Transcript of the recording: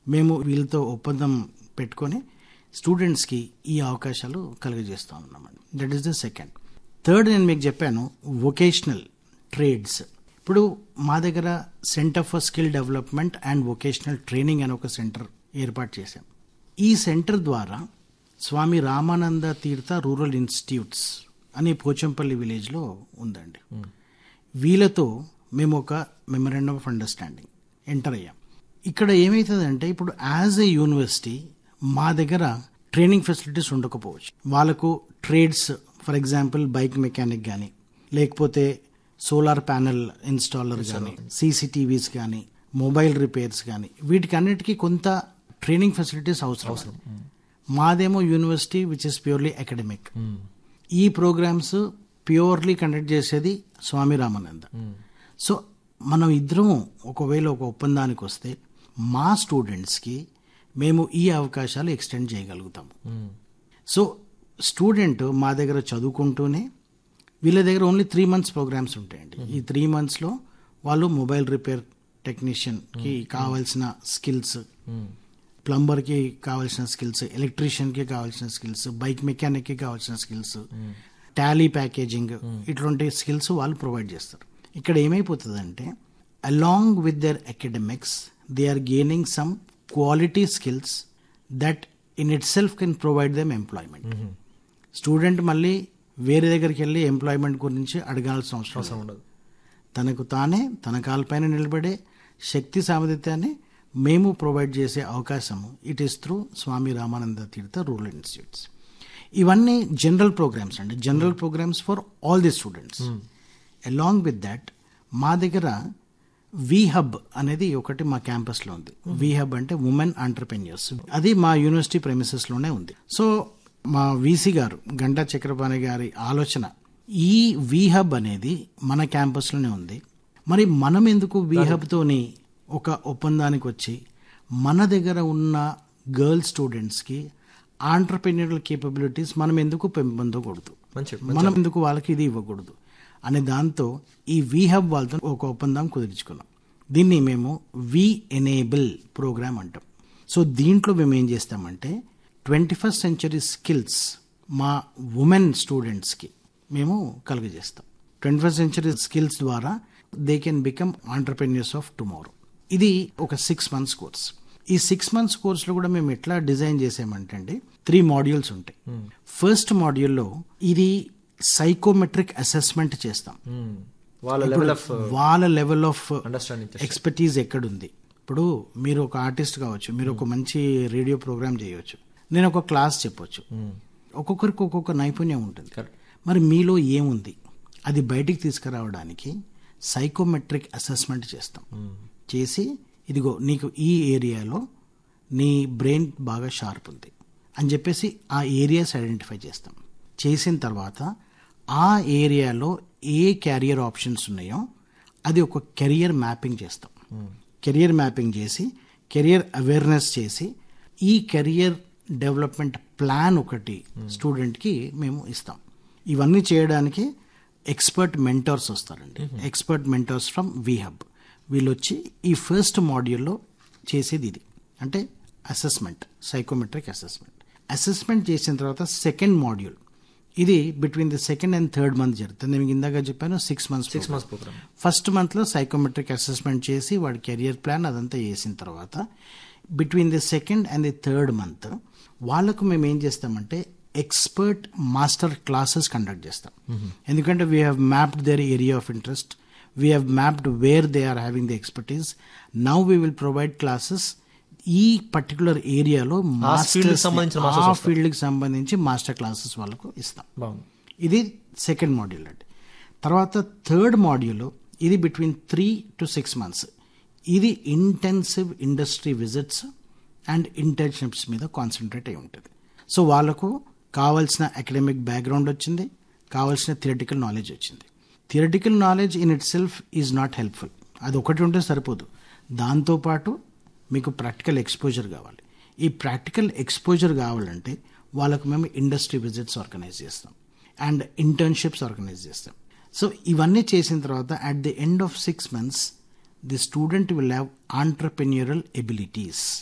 మేము వీళ్ళతో ఒప్పందం పెట్టుకొని స్టూడెంట్స్కి ఈ అవకాశాలు కలుగజేస్తూ ఉన్నామండి that is the second third నేను మీకు చెప్పాను వొకేషనల్ ట్రేడ్స్ ఇప్పుడు మా దగ్గర centre for skill development and vocational training అనే ఒక సెంటర్ ఏర్పాటు చేశాం ఈ సెంటర్ ద్వారా స్వామి రామానంద తీర్థ రూరల్ ఇన్స్టిట్యూట్స్ అనే పోచంపల్లి విలేజ్లో ఉందండి వీళ్ళతో మేము ఒక మెమరాండమ్ ఆఫ్ అండర్స్టాండింగ్ ఎంటర్ అయ్యాం ఇక్కడ ఏమవుతుందంటే ఇప్పుడు యాజ్ ఏ యూనివర్సిటీ మా దగ్గర ట్రైనింగ్ ఫెసిలిటీస్ ఉండకపోవచ్చు వాళ్ళకు trades for example bike mechanic కానీ లేకపోతే సోలార్ ప్యానెల్ ఇన్స్టాలర్ కానీ సీసీటీవీస్ కానీ మొబైల్ రిపేర్స్ కానీ వీటికి అన్నిటికీ కొంత ట్రైనింగ్ ఫెసిలిటీస్ అవసరం మాదేమో university which is purely academic ఈ ప్రోగ్రామ్స్ ప్యూర్లీ కండక్ట్ చేసేది స్వామి రామానంద సో మనం ఇద్దరం ఒకవేళ ఒక ఒప్పందానికి వస్తే మా స్టూడెంట్స్కి మేము ఈ అవకాశాలు ఎక్స్టెండ్ చేయగలుగుతాము సో స్టూడెంట్ మా దగ్గర చదువుకుంటూనే వీళ్ళ దగ్గర ఓన్లీ త్రీ మంత్స్ ప్రోగ్రామ్స్ ఉంటాయండి ఈ త్రీ మంత్స్లో వాళ్ళు మొబైల్ రిపేర్ టెక్నీషియన్కి కావాల్సిన స్కిల్స్ ప్లంబర్కి కావాల్సిన స్కిల్స్ ఎలక్ట్రీషియన్కి కావాల్సిన స్కిల్స్ బైక్ మెకానిక్కి కావాల్సిన స్కిల్స్ టాలీ ప్యాకేజింగ్ ఇట్లాంటి స్కిల్స్ వాళ్ళు ప్రొవైడ్ చేస్తారు ఇక్కడ ఏమైపోతుందంటే along with their academics they are gaining some quality skills that in itself can provide them employment student మళ్ళీ వేరే దగ్గరికి వెళ్ళి ఎంప్లాయ్మెంట్ గురించి అడగాల్సిన అవసరం అవసరం ఉండదు తనకు తానే తన కాళ్ళపైన నిలబడే శక్తి సామర్థ్యాన్ని మేము ప్రొవైడ్ చేసే అవకాశము it is through Swami Ramananda Tirtha rural institutes ఇవన్నీ జనరల్ ప్రోగ్రామ్స్ అండి general programmes for all the students along with that మా దగ్గర వి హబ్ అనేది ఒకటి మా క్యాంపస్లో ఉంది వి హబ్ అంటే ఉమెన్ ఆంటర్ప్రెన్యూర్స్ అది మా యూనివర్సిటీ ప్రెమిసెస్లోనే ఉంది సో మా వీసీ గారు గంటా చక్రపాణి గారి ఆలోచన ఈ వి హబ్ అనేది మన క్యాంపస్లోనే ఉంది మరి మనం ఎందుకు వి హబ్తోని ఒక ఒప్పందానికి వచ్చి మన దగ్గర ఉన్న గర్ల్ స్టూడెంట్స్కి ఆంటర్ప్రెన్యూరల్ కేపబిలిటీస్ మనం ఎందుకు పెంపొందకూడదు మంచి మనం ఎందుకు వాళ్ళకి ఇది ఇవ్వకూడదు అనే దాంతో ఈ వి హబ్ వాళ్ళతో ఒక ఒప్పందం కుదిరించుకున్నాం దీన్ని మేము వి ఎనేబుల్ ప్రోగ్రామ్ అంటాం సో దీంట్లో మేము ఏం చేస్తామంటే ట్వంటీ ఫస్ట్ సెంచరీ స్కిల్స్ మా ఉమెన్ స్టూడెంట్స్కి మేము కలుగజేస్తాం ట్వంటీ ఫస్ట్ సెంచరీ స్కిల్స్ ద్వారా they can become entrepreneurs of tomorrow ఇది ఒక సిక్స్ మంత్స్ కోర్స్ ఈ సిక్స్ మంత్స్ కోర్సులో కూడా మేము ఎట్లా డిజైన్ చేసామంటే అండి త్రీ మాడ్యూల్స్ ఉంటాయి ఫస్ట్ మాడ్యూల్లో ఇది సైకోమెట్రిక్ అసెస్మెంట్ చేస్తాం వాళ్ళ లెవెల్ ఆఫ్ వాళ్ళ లెవెల్ ఆఫ్ అండర్స్టాండింగ్ ఎక్స్పర్టీజ్ ఎక్కడుంది ఇప్పుడు మీరు ఒక ఆర్టిస్ట్ కావచ్చు మీరు ఒక మంచి రేడియో ప్రోగ్రామ్ చేయవచ్చు నేను ఒక క్లాస్ చెప్పొచ్చు ఒక్కొక్కరికి ఒక్కొక్క నైపుణ్యం ఉంటుంది Correct. మరి మీలో ఏముంది అది బయటికి తీసుకురావడానికి సైకోమెట్రిక్ అసెస్మెంట్ చేస్తాం చేసి ఇదిగో నీకు ఈ ఏరియాలో నీ బ్రెయిన్ బాగా షార్ప్ ఉంది అని చెప్పేసి ఆ ఏరియాస్ ఐడెంటిఫై చేస్తాం చేసిన తర్వాత ఆ ఏరియాలో ఏ క్యారియర్ ఆప్షన్స్ ఉన్నాయో అది ఒక కెరియర్ మ్యాపింగ్ చేస్తాం కెరియర్ మ్యాపింగ్ చేసి కెరియర్ అవేర్నెస్ చేసి ఈ కెరియర్ డెవలప్మెంట్ ప్లాన్ ఒకటి స్టూడెంట్కి మేము ఇస్తాం ఇవన్నీ చేయడానికి ఎక్స్పర్ట్ మెంటర్స్ వస్తారండి ఎక్స్పర్ట్ మెంటర్స్ ఫ్రమ్ హబ్ వీళ్ళు వచ్చి ఈ ఫస్ట్ మాడ్యూల్లో చేసేది ఇది అంటే అసెస్మెంట్ సైకోమెట్రిక్ అసెస్మెంట్ అసెస్మెంట్ చేసిన తర్వాత సెకండ్ మాడ్యూల్ ఇది between the second and third month జరుగుతుంది నేను మీకు ఇందాక చెప్పాను six months six months programme first మంత్లో సైకోమెట్రిక్ అసెస్మెంట్ చేసి వాడి కెరియర్ ప్లాన్ అదంతా చేసిన తర్వాత between the second and the third month వాళ్ళకు మేము ఏం చేస్తామంటే ఎక్స్పర్ట్ మాస్టర్ క్లాసెస్ కండక్ట్ చేస్తాం ఎందుకంటే we have mapped their area of interest we have mapped where they are having the expertise now we will provide classes ఈ particular ఏరియాలో field కి సంబంధించిన masters ఆ వస్తారు. ఫీల్డ్కి సంబంధించి మాస్టర్ క్లాసెస్ వాళ్ళకు ఇస్తాం బాగుంది ఇది సెకండ్ మాడ్యూల్ అండి తర్వాత థర్డ్ మాడ్యూల్ ఇది between three to six months ఇది intensive industry visits and internships మీద కాన్సన్ట్రేట్ అయి ఉంటుంది సో వాళ్ళకు కావాల్సిన అకాడమిక్ బ్యాక్గ్రౌండ్ వచ్చింది కావాల్సిన థియరటికల్ నాలెడ్జ్ వచ్చింది theoretical knowledge in itself is not helpful అది ఒకటి ఉంటే సరిపోదు దాంతోపాటు మీకు ప్రాక్టికల్ ఎక్స్పోజర్ కావాలి ఈ ప్రాక్టికల్ ఎక్స్పోజర్ కావాలంటే వాళ్ళకు మేము ఇండస్ట్రీ విజిట్స్ ఆర్గనైజ్ చేస్తాం అండ్ ఇంటర్న్షిప్స్ ఆర్గనైజ్ చేస్తాం సో ఇవన్నీ చేసిన తర్వాత at the end of six months the student will have entrepreneurial abilities